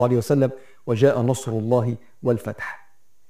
عليه وسلم وجاء نصر الله والفتح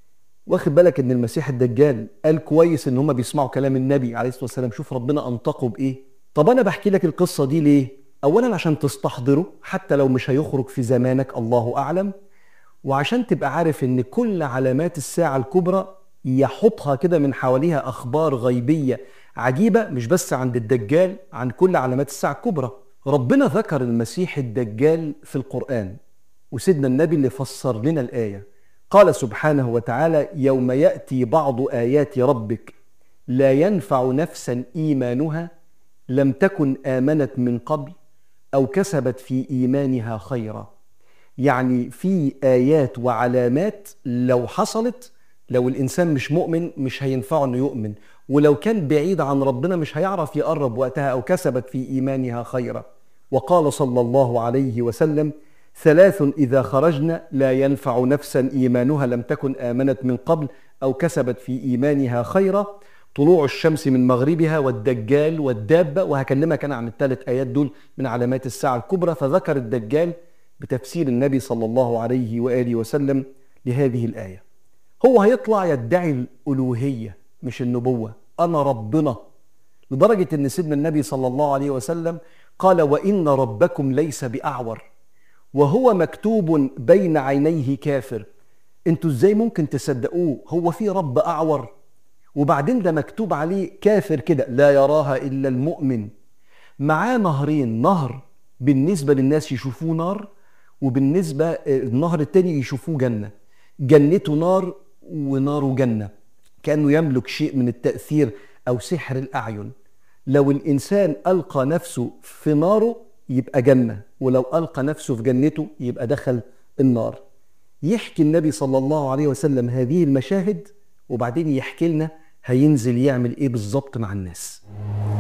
واخد بالك ان المسيح الدجال قال كويس ان هم بيسمعوا كلام النبي عليه الصلاه والسلام شوف ربنا انطقه بايه طب انا بحكي لك القصه دي ليه اولا عشان تستحضره حتى لو مش هيخرج في زمانك الله اعلم وعشان تبقى عارف ان كل علامات الساعه الكبرى يحطها كده من حواليها اخبار غيبيه عجيبه مش بس عند الدجال عن كل علامات الساعه الكبرى ربنا ذكر المسيح الدجال في القران وسيدنا النبي اللي فسر لنا الايه قال سبحانه وتعالى يوم ياتي بعض ايات ربك لا ينفع نفسا ايمانها لم تكن امنت من قبل او كسبت في ايمانها خيرا يعني في ايات وعلامات لو حصلت لو الانسان مش مؤمن مش هينفعه انه يؤمن ولو كان بعيد عن ربنا مش هيعرف يقرب وقتها او كسبت في ايمانها خيرا وقال صلى الله عليه وسلم ثلاث اذا خرجنا لا ينفع نفسا ايمانها لم تكن امنت من قبل او كسبت في ايمانها خيرا طلوع الشمس من مغربها والدجال والدابه وهكلمك انا عن الثلاث ايات دول من علامات الساعه الكبرى فذكر الدجال بتفسير النبي صلى الله عليه واله وسلم لهذه الايه هو هيطلع يدعي الالوهيه مش النبوه انا ربنا لدرجه ان سيدنا النبي صلى الله عليه وسلم قال وان ربكم ليس باعور وهو مكتوب بين عينيه كافر انتوا ازاي ممكن تصدقوه هو في رب اعور وبعدين ده مكتوب عليه كافر كده لا يراها الا المؤمن معاه نهرين نهر بالنسبه للناس يشوفوه نار وبالنسبه النهر التاني يشوفوه جنه جنته نار وناره جنه كانه يملك شيء من التاثير او سحر الاعين لو الانسان القى نفسه في ناره يبقى جنه ولو القى نفسه في جنته يبقى دخل النار يحكي النبي صلى الله عليه وسلم هذه المشاهد وبعدين يحكي لنا هينزل يعمل ايه بالظبط مع الناس